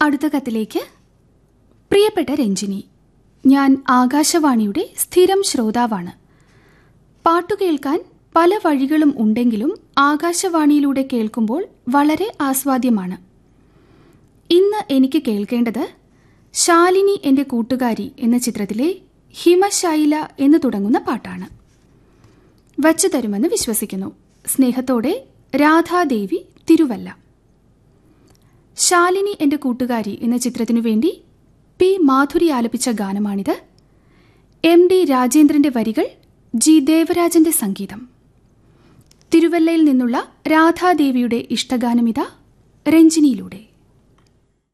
അടുത്ത കത്തിലേക്ക് പ്രിയപ്പെട്ട രഞ്ജിനി ഞാൻ ആകാശവാണിയുടെ സ്ഥിരം ശ്രോതാവാണ് പാട്ടു കേൾക്കാൻ പല വഴികളും ഉണ്ടെങ്കിലും ആകാശവാണിയിലൂടെ കേൾക്കുമ്പോൾ വളരെ ആസ്വാദ്യമാണ് ഇന്ന് എനിക്ക് കേൾക്കേണ്ടത് ശാലിനി എന്റെ കൂട്ടുകാരി എന്ന ചിത്രത്തിലെ ഹിമശൈല എന്ന് തുടങ്ങുന്ന പാട്ടാണ് വച്ചു തരുമെന്ന് വിശ്വസിക്കുന്നു സ്നേഹത്തോടെ രാധാദേവി തിരുവല്ല ശാലിനി എന്റെ കൂട്ടുകാരി എന്ന ചിത്രത്തിനു വേണ്ടി പി മാധുരി ആലപിച്ച ഗാനമാണിത് എം ഡി രാജേന്ദ്രന്റെ വരികൾ ജി ദേവരാജന്റെ സംഗീതം തിരുവല്ലയിൽ നിന്നുള്ള രാധാദേവിയുടെ ഇഷ്ടഗാനമിത രഞ്ജിനിയിലൂടെ